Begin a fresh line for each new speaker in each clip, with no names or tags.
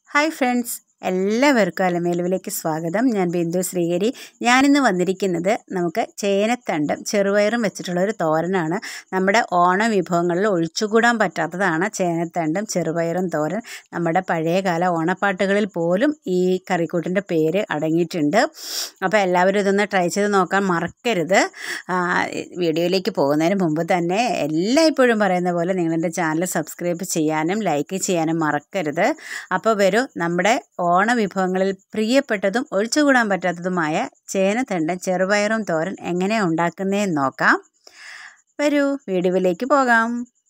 hi friends എല്ലാവർക്കും അലമേലുവിലേക്ക് സ്വാഗതം ഞാൻ ബിന്ദു ശ്രീഹരി ഞാനിന്ന് വന്നിരിക്കുന്നത് നമുക്ക് ചേനത്തണ്ടും ചെറുപയറും വെച്ചിട്ടുള്ള ഒരു തോരനാണ് നമ്മുടെ ഓണ വിഭവങ്ങളിൽ ഒഴിച്ചുകൂടാൻ പറ്റാത്തതാണ് ചേനത്തണ്ടും ചെറുപയറും തോരൻ നമ്മുടെ പഴയകാല ഓണപ്പാട്ടുകളിൽ പോലും ഈ കറിക്കൂട്ടിൻ്റെ പേര് അടങ്ങിയിട്ടുണ്ട് അപ്പോൾ എല്ലാവരും ഇതൊന്ന് ട്രൈ ചെയ്ത് നോക്കാൻ മറക്കരുത് ആ, വീഡിയോയിലേക്ക് പോകുന്നതിന് മുമ്പ് തന്നെ എല്ലായ്പ്പോഴും പറയുന്ന പോലെ നിങ്ങളെൻ്റെ ചാനൽ സബ്സ്ക്രൈബ് ചെയ്യാനും ലൈക്ക് ചെയ്യാനും മറക്കരുത് അപ്പോൾ വരൂ നമ്മുടെ ഓണ വിഭവങ്ങളിൽ പ്രിയപ്പെട്ടതും ഒഴിച്ചുകൂടാൻ പറ്റാത്തതുമായ ചേനത്തണ്ടൻ ചെറുപയറും തോരൻ എങ്ങനെയാണ് ഉണ്ടാക്കുന്നതെന്ന് നോക്കാം വരൂ വീഡിയോയിലേക്ക് പോകാം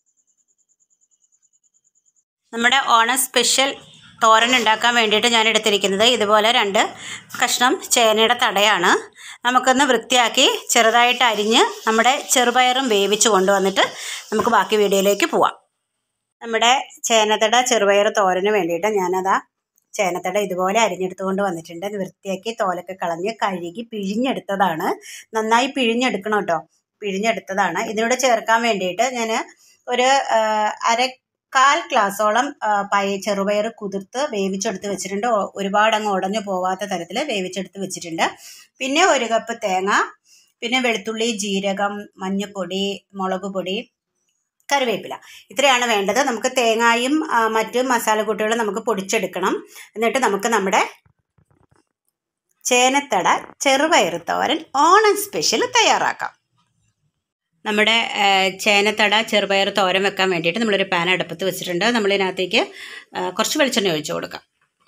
നമ്മുടെ ഓണ സ്പെഷ്യൽ തോരൻ ഉണ്ടാക്കാൻ വേണ്ടിയിട്ട് ഞാൻ എടുത്തിരിക്കുന്നത് ഇതുപോലെ രണ്ട് കഷ്ണം ചേനയുടെ തടയാണ് നമുക്കൊന്ന് വൃത്തിയാക്കി ചെറുതായിട്ട് അരിഞ്ഞ് നമ്മുടെ ചെറുപയറും വേവിച്ച് കൊണ്ടുവന്നിട്ട് നമുക്ക് ബാക്കി വീഡിയോയിലേക്ക് പോവാം നമ്മുടെ ചേനത്തട ചെറുപയർ തോരന് വേണ്ടിയിട്ട് ഞാനതാ ചേനത്തട ഇതുപോലെ അരിഞ്ഞെടുത്തുകൊണ്ട് വന്നിട്ടുണ്ട് ഇത് വൃത്തിയാക്കി തോലൊക്കെ കളഞ്ഞ് കഴുകി പിഴിഞ്ഞെടുത്തതാണ് നന്നായി പിഴിഞ്ഞെടുക്കണം കേട്ടോ പിഴിഞ്ഞെടുത്തതാണ് ഇതിനോട് ചേർക്കാൻ വേണ്ടിയിട്ട് ഞാൻ ഒരു ആ, അര കാൽ ഗ്ലാസോളം ആ, പയ ചെറുപയർ കുതിർത്ത് വേവിച്ചെടുത്ത് വെച്ചിട്ടുണ്ട് ഒ- ഒരുപാട് അങ്ങ് ഉടഞ്ഞു പോവാത്ത തരത്തിൽ വേവിച്ചെടുത്ത് വെച്ചിട്ടുണ്ട് പിന്നെ ഒരു കപ്പ് തേങ്ങ പിന്നെ വെളുത്തുള്ളി ജീരകം മഞ്ഞൾപ്പൊടി മുളക് പൊടി കറിവേപ്പില ഇത്രയാണ് വേണ്ടത് നമുക്ക് തേങ്ങായും ആ, മറ്റു മസാലക്കൂട്ടുകളും നമുക്ക് പൊടിച്ചെടുക്കണം എന്നിട്ട് നമുക്ക് നമ്മുടെ ചേനത്തട ചെറുപയർ തോരൻ ഓണം സ്പെഷ്യൽ തയ്യാറാക്കാം നമ്മുടെ ആ, ചേനത്തട ചെറുപയർ തോരൻ വെക്കാൻ വേണ്ടിയിട്ട് നമ്മളൊരു പാൻ അടുപ്പത്ത് വെച്ചിട്ടുണ്ട് നമ്മളിതിനകത്തേക്ക് ആ, കുറച്ച് വെളിച്ചെണ്ണ ഒഴിച്ചു കൊടുക്കാം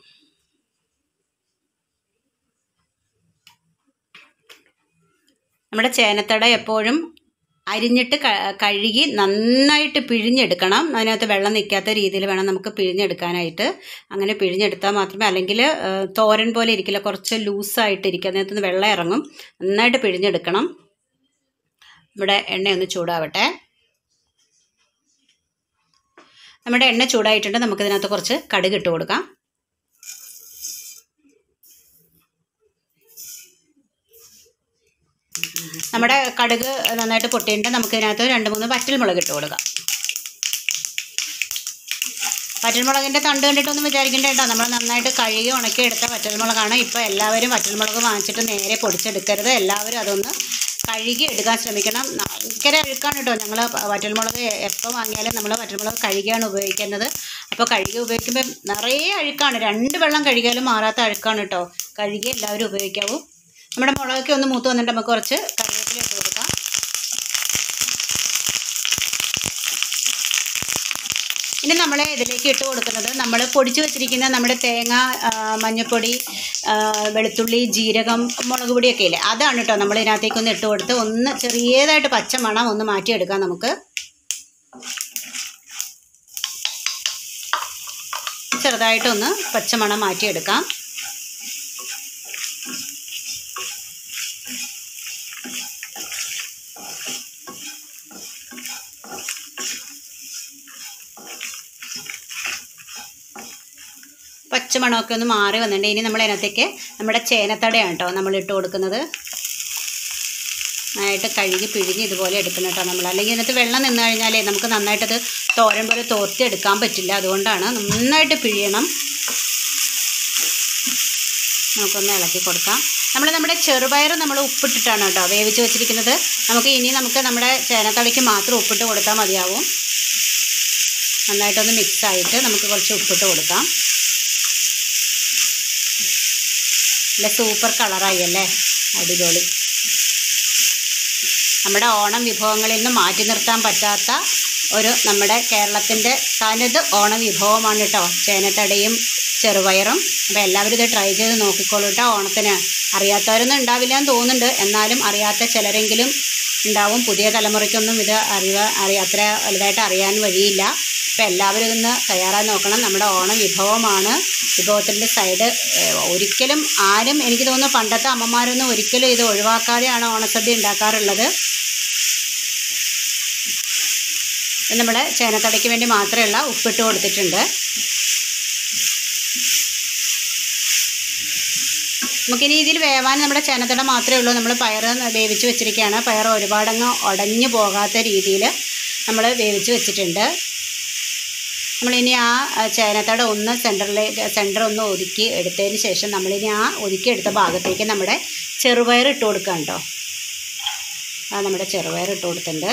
നമ്മുടെ ചേനത്തട എപ്പോഴും അരിഞ്ഞിട്ട് ക- കഴുകി നന്നായിട്ട് പിഴിഞ്ഞെടുക്കണം അതിനകത്ത് വെള്ളം നിൽക്കാത്ത രീതിയിൽ വേണം നമുക്ക് പിഴിഞ്ഞെടുക്കാനായിട്ട് അങ്ങനെ പിഴിഞ്ഞെടുത്താൽ മാത്രമേ അല്ലെങ്കിൽ തോരൻ പോലെ ഇരിക്കില്ല കുറച്ച് ലൂസായിട്ട് ഇരിക്കും അതിനകത്ത് നിന്ന് വെള്ളം ഇറങ്ങും നന്നായിട്ട് പിഴിഞ്ഞെടുക്കണം നമ്മുടെ എണ്ണ ഒന്ന് ചൂടാവട്ടെ നമ്മുടെ എണ്ണ ചൂടായിട്ടുണ്ട് നമുക്കിതിനകത്ത് കുറച്ച് കടുക് ഇട്ട് കൊടുക്കാം നമ്മുടെ കടുക് നന്നായിട്ട് പൊട്ടിയിട്ട് നമുക്ക് ഇതിനകത്ത് രണ്ട് മൂന്ന് വറ്റൽമുളക് ഇട്ട് കൊടുക്കാം വറ്റൽമുളകിൻ്റെ തണ്ട് കണ്ടിട്ടൊന്നും വിചാരിക്കേണ്ട കേട്ടോ നമ്മൾ നന്നായിട്ട് കഴുകി ഉണക്കി എടുത്ത വറ്റൽമുളകാണ് ഇപ്പോൾ എല്ലാവരും വറ്റൽമുളക് വാങ്ങിച്ചിട്ട് നേരെ പൊടിച്ചെടുക്കരുത് എല്ലാവരും അതൊന്ന് കഴുകി എടുക്കാൻ ശ്രമിക്കണം ഭയങ്കര അഴുക്കാണ് കേട്ടോ ഞങ്ങൾ വറ്റൽമുളക് എപ്പോൾ വാങ്ങിയാലും നമ്മൾ വറ്റൽമുളക് കഴുകിയാണ് ഉപയോഗിക്കുന്നത് അപ്പോൾ കഴുകി ഉപയോഗിക്കുമ്പോൾ നിറയെ അഴുക്കാണ് രണ്ട് വെള്ളം കഴുകിയാലും മാറാത്ത അഴുക്കാണ് കേട്ടോ കഴുകി എല്ലാവരും ഉപയോഗിക്കാവൂ നമ്മുടെ മുളകൊക്കെ ഒന്ന് മൂത്ത് വന്നിട്ട് നമുക്ക് കുറച്ച് കറിവേപ്പില ഇട്ട് കൊടുക്കാം ഇനി നമ്മൾ ഇതിലേക്ക് ഇട്ട് കൊടുക്കുന്നത് നമ്മൾ പൊടിച്ച് വെച്ചിരിക്കുന്ന നമ്മുടെ തേങ്ങ ആ, മഞ്ഞൾപ്പൊടി ആ, വെളുത്തുള്ളി ജീരകം മുളക് പൊടിയൊക്കെ ഇല്ലേ അതാണ് കേട്ടോ നമ്മൾ ഇതിനകത്തേക്ക് ഒന്ന് ഇട്ട് കൊടുത്ത് ഒന്ന് ചെറിയതായിട്ട് പച്ച മണം ഒന്ന് മാറ്റിയെടുക്കാം നമുക്ക് ചെറുതായിട്ടൊന്ന് പച്ചമണം മാറ്റിയെടുക്കാം പച്ചമണമൊക്കെ ഒന്ന് മാറി വന്നിട്ടുണ്ട് ഇനി നമ്മൾ അതിനകത്തേക്ക് നമ്മുടെ ചേനത്തടയാണ് കേട്ടോ നമ്മൾ ഇട്ട് കൊടുക്കുന്നത് നന്നായിട്ട് കഴുകി പിഴിഞ്ഞ് ഇതുപോലെ എടുക്കണം കേട്ടോ നമ്മൾ അല്ലെങ്കിൽ ഇതിനകത്ത് വെള്ളം നിന്ന് കഴിഞ്ഞാലേ നമുക്ക് നന്നായിട്ടത് തോരൻ പോലെ തോർത്തി എടുക്കാൻ പറ്റില്ല അതുകൊണ്ടാണ് നന്നായിട്ട് പിഴിയണം നമുക്കൊന്ന് ഇളക്കി കൊടുക്കാം നമ്മൾ നമ്മുടെ ചെറുപയർ നമ്മൾ ഉപ്പിട്ടിട്ടാണ് കേട്ടോ വേവിച്ച് വെച്ചിരിക്കുന്നത് നമുക്ക് ഇനി നമുക്ക് നമ്മുടെ ചേനത്തടയ്ക്ക് മാത്രം ഉപ്പിട്ട് കൊടുത്താൽ മതിയാവും നന്നായിട്ടൊന്ന് മിക്സ് ആയിട്ട് നമുക്ക് കുറച്ച് ഉപ്പിട്ട് കൊടുക്കാം നല്ല സൂപ്പർ കളറായി അല്ലേ അടിപൊളി നമ്മുടെ ഓണം വിഭവങ്ങളിൽ നിന്ന് മാറ്റി നിർത്താൻ പറ്റാത്ത ഒരു നമ്മുടെ കേരളത്തിൻ്റെ തനത് ഓണം വിഭവമാണ് കേട്ടോ ചേനത്തടയും ചെറുപയറും അപ്പോൾ എല്ലാവരും ഇത് ട്രൈ ചെയ്ത് നോക്കിക്കോളൂ കേട്ടോ ഓണത്തിന് അറിയാത്തവരൊന്നും ഉണ്ടാവില്ല എന്ന് തോന്നുന്നുണ്ട് എന്നാലും അറിയാത്ത ചിലരെങ്കിലും ഉണ്ടാവും പുതിയ തലമുറയ്ക്കൊന്നും ഇത് അറിയുക അറിയ അത്ര വലുതായിട്ട് അറിയാൻ വഴിയില്ല അപ്പോൾ എല്ലാവരും ഇതൊന്ന് തയ്യാറായി നോക്കണം നമ്മുടെ ഓണം വിഭവമാണ് വിഭവത്തിൻ്റെ സൈഡ് ഏഹ്, ഒരിക്കലും ആരും എനിക്ക് തോന്നുന്നു പണ്ടത്തെ അമ്മമാരൊന്നും ഒരിക്കലും ഇത് ഒഴിവാക്കാതെയാണ് ഓണസദ്യ ഉണ്ടാക്കാറുള്ളത് നമ്മൾ ചേനത്തടയ്ക്ക് വേണ്ടി മാത്രമല്ല ഉപ്പിട്ട് കൊടുത്തിട്ടുണ്ട് നമുക്കിനി ഇതിൽ വേവാൻ നമ്മുടെ ചേനത്തട മാത്രമേ ഉള്ളൂ നമ്മൾ പയർ വേവിച്ച് വെച്ചിരിക്കുകയാണ് പയർ ഒരുപാടങ്ങ് ഉടഞ്ഞു പോകാത്ത രീതിയിൽ നമ്മൾ വേവിച്ച് വെച്ചിട്ടുണ്ട് നമ്മളിനി ആ ആ, ചേനത്തട ഒന്ന് സെൻറ്ററിലേക്ക് സെൻറ്റർ ഒന്ന് ഒതുക്കി എടുത്തതിന് ശേഷം നമ്മളിനി ആ ഒതുക്കി എടുത്ത ഭാഗത്തേക്ക് നമ്മുടെ ചെറുപയർ ഇട്ട് കൊടുക്കാം കേട്ടോ ആ നമ്മുടെ ചെറുപയർ ഇട്ട് കൊടുത്തിട്ടുണ്ട്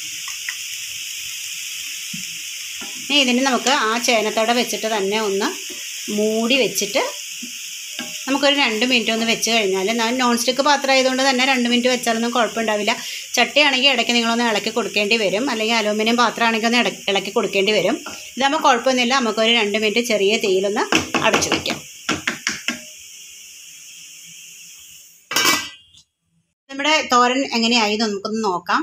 ഇനി ഇതിന് നമുക്ക് ആ ചേനത്തട വെച്ചിട്ട് തന്നെ ഒന്ന് മൂടി വെച്ചിട്ട് നമുക്കൊരു രണ്ട് മിനിറ്റ് ഒന്ന് വെച്ച് കഴിഞ്ഞാൽ ഞാൻ നോൺ സ്റ്റിക്ക് പാത്രം ആയതുകൊണ്ട് തന്നെ രണ്ട് മിനിറ്റ് വെച്ചാലൊന്നും കുഴപ്പമുണ്ടാവില്ല ചട്ടിയാണെങ്കിൽ ഇടയ്ക്ക് നിങ്ങളൊന്ന് ഇളക്കി കൊടുക്കേണ്ടി വരും അല്ലെങ്കിൽ അലൂമിനിയം പാത്രമാണെങ്കിൽ ഒന്ന് ഇട- ഇളക്കി കൊടുക്കേണ്ടി വരും ഇതാകുമ്പോൾ കുഴപ്പമൊന്നുമില്ല നമുക്കൊരു രണ്ട് മിനിറ്റ് ചെറിയ തീയിലൊന്ന് അടച്ചു വയ്ക്കാം നമ്മുടെ തോരൻ എങ്ങനെയായി എന്ന് നമുക്കൊന്ന് നോക്കാം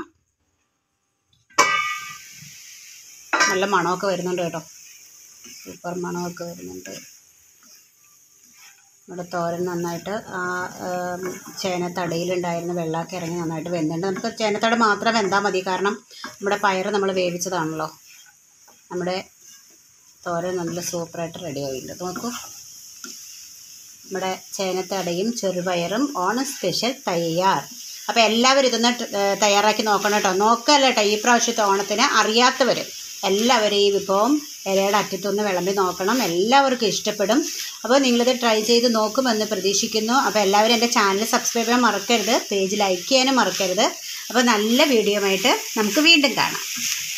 നല്ല മണമൊക്കെ വരുന്നുണ്ട് കേട്ടോ സൂപ്പർ മണമൊക്കെ വരുന്നുണ്ട് നമ്മുടെ തോരൻ നന്നായിട്ട് ആ ഉം, ചേനത്തടയിലുണ്ടായിരുന്ന വെള്ളമൊക്കെ ഇറങ്ങി നന്നായിട്ട് വെന്തുണ്ട് നമുക്ക് ചേനത്തട മാത്രം വെന്താൽ മതി കാരണം നമ്മുടെ പയർ നമ്മൾ വേവിച്ചതാണല്ലോ നമ്മുടെ തോരൻ നല്ല സൂപ്പറായിട്ട് റെഡി ആയിട്ടുണ്ട് നോക്കൂ നമ്മുടെ ചേനത്തടയും ചെറുപയറും ഓണം സ്പെഷ്യൽ തയ്യാർ അപ്പോൾ എല്ലാവരും ഇതൊന്ന് ട്- ഏ, തയ്യാറാക്കി നോക്കണം കേട്ടോ നോക്കല്ല കേട്ടോ ഈ പ്രാവശ്യത്തെ ഓണത്തിന് അറിയാത്തവർ എല്ലാവരും ഈ വിഭവം ഇലയുടെ അറ്റത്തൊന്ന് വിളമ്പി നോക്കണം എല്ലാവർക്കും ഇഷ്ടപ്പെടും അപ്പോൾ നിങ്ങളിത് ട്രൈ ചെയ്ത് നോക്കുമെന്ന് പ്രതീക്ഷിക്കുന്നു അപ്പോൾ എല്ലാവരും എൻ്റെ ചാനൽ സബ്സ്ക്രൈബ് ചെയ്യാൻ മറക്കരുത് പേജ് ലൈക്ക് ചെയ്യാനും മറക്കരുത് അപ്പോൾ നല്ല വീഡിയോ ആയിട്ട് നമുക്ക് വീണ്ടും കാണാം